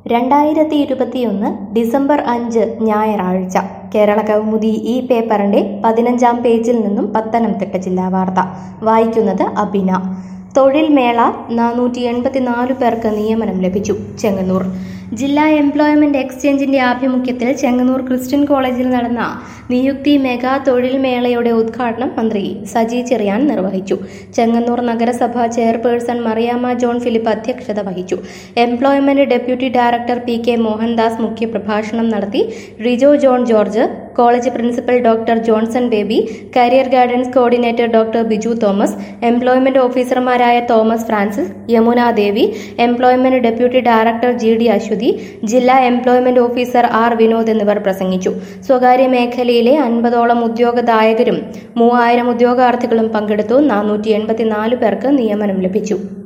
രണ്ടായിരത്തി ഇരുപത്തിയൊന്ന് ഡിസംബർ അഞ്ച് ഞായറാഴ്ച കേരള കൗമുദി ഈ പേപ്പറിന്റെ പതിനഞ്ചാം പേജിൽ നിന്നും പത്തനംതിട്ട ജില്ലാ വാർത്ത വായിക്കുന്നത് അബിന തൊഴിൽ മേള നാനൂറ്റി എൺപത്തിനാല് പേർക്ക് നിയമനം ലഭിച്ചു ചെങ്ങന്നൂർ ജില്ലാ എംപ്ലോയ്മെന്റ് എക്സ്ചേഞ്ചിന്റെ ആഭിമുഖ്യത്തിൽ ചെങ്ങന്നൂർ ക്രിസ്ത്യൻ കോളേജിൽ നടന്ന നിയുക്തി മെഗാ തൊഴിൽ മേളയുടെ ഉദ്ഘാടനം മന്ത്രി സജി ചെറിയാൻ നിർവഹിച്ചു ചെങ്ങന്നൂർ നഗരസഭ ചെയർപേഴ്സൺ മറിയാമ്മ ജോൺ ഫിലിപ്പ് അധ്യക്ഷത വഹിച്ചു employment deputy director P K Mohandas മുഖ്യപ്രഭാഷണം നടത്തി Rijo John George college principal doctor Johnson Baby career guidance coordinator doctor Biju Thomas employment ഓഫീസർമാരായ Thomas Francis Yamuna Devi employment deputy director G D Aswathi ജില്ലാ എംപ്ലോയ്മെന്റ് ഓഫീസർ ആർ വിനോദ് എന്നിവർ പ്രസംഗിച്ചു സ്വകാര്യ മേഖലയിലെ അൻപതോളം ഉദ്യോഗദായകരും മൂവായിരം ഉദ്യോഗാർത്ഥികളും പങ്കെടുത്തു നാനൂറ്റി എൺപത്തിനാല് പേർക്ക് നിയമനം ലഭിച്ചു